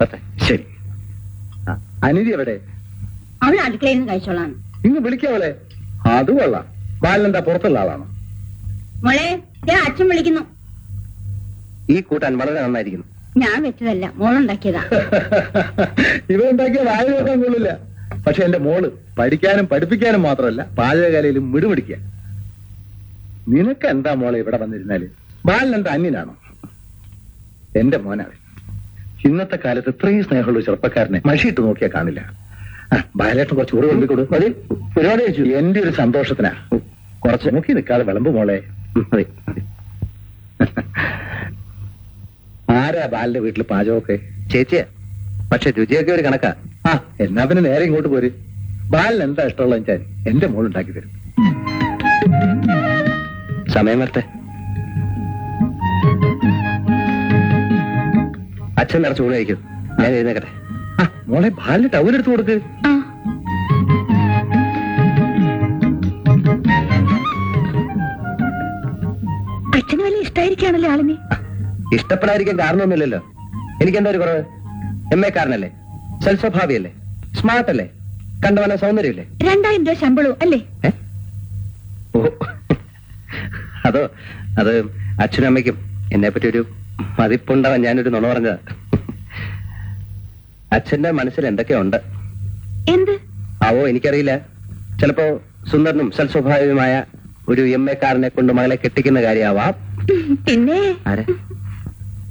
പറ്റേ ശരി ആ, അനിതി എവിടെ അവൾ അടുക്കളയിൽ നിന്ന് കഴിച്ചോളാം ഇങ്ങ് വിളിക്കാവളെ അത് കൊള്ളാം ബാലനെന്താ പുറത്തുള്ള ആളാണോ മോളെ ദേ അച്ഛൻ വിളിക്കുന്നു ഈ കൂട്ടാൻ വളരെ നന്നായിരിക്കുന്നു ഞാൻ വെച്ചതല്ല മോളുണ്ടാക്കിയതാ ഇവ ഉണ്ടാക്കിയ വായ നോക്കാൻ കൊള്ളില്ല പക്ഷെ എന്റെ മോള് പഠിക്കാനും പഠിപ്പിക്കാനും മാത്രമല്ല പാചകകലയിലും മിടുമിടിക്കുക നിനക്ക് എന്താ മോളെ ഇവിടെ വന്നിരുന്നാല് ബാലൻ എന്താ അന്യനാണോ എന്റെ മോനാണ് ഇന്നത്തെ കാലത്ത് ഇത്രയും സ്നേഹമുള്ള ഒരു ചെറുപ്പക്കാരനെ മഷിയിട്ട് നോക്കിയാ കാണില്ല ആ, ബാലേട്ടൻ കുറച്ച് കൂടെ കൊണ്ടു കൊടു മതി ഒരുപാട് കഴിച്ചു എന്റെ ഒരു സന്തോഷത്തിനാ കുറച്ച് നോക്കി നിൽക്കാതെ വിളമ്പ് മോളെ മതി മതി ആരാ ബാലിന്റെ വീട്ടിൽ പാചകമൊക്കെ ചേച്ചിയാ പക്ഷെ രുചിയൊക്കെ ഒരു കണക്കാ ആ എന്നാ പിന്നെ നേരെ ഇങ്ങോട്ട് പോര് ബാലിന് എന്താ ഇഷ്ടമുള്ള വെച്ചാൽ എന്റെ മോൾ ഉണ്ടാക്കി തരും സമയം വരട്ടെ അച്ഛൻ നിറച്ച് ഊണ് കഴിക്കും ഞാൻ എഴുന്നേക്കട്ടെ ആ മോളെ ബാലിന് ടവൽ എടുത്തു കൊടുക്ക് ആ അച്ഛന് വലിയ ഇഷ്ടായിരിക്കാണല്ലോ ആളിനെ ഇഷ്ടപ്പെടാതിരിക്കാൻ കാരണമൊന്നുമില്ലല്ലോ എനിക്കെന്താ ഒരു കുറവ് എം എ കാരനല്ലേ സൽസ്വഭാവിയല്ലേ സ്മാർട്ട് അല്ലേ കണ്ടവന സൗന്ദര്യമില്ലേ രണ്ടായിരം രൂപ ശമ്പളവും അല്ലേ ഏ? ഓ അതോ അത് അച്ഛനും അമ്മയ്ക്കും എന്നെ പറ്റി ഒരു മതിപ്പുണ്ടാവാൻ ഞാനൊരു നുണ പറഞ്ഞതാ അച്ഛന്റെ മനസ്സിൽ എന്തൊക്കെ ഉണ്ട് എന്ത് ആവോ എനിക്കറിയില്ല ചിലപ്പോ സുന്ദരനും സൽസ്വഭാവിയുമായ ഒരു എം എ കാരനെ കൊണ്ട് മകളെ കെട്ടിക്കുന്ന കാര്യമാവാം പിന്നെ ആരെ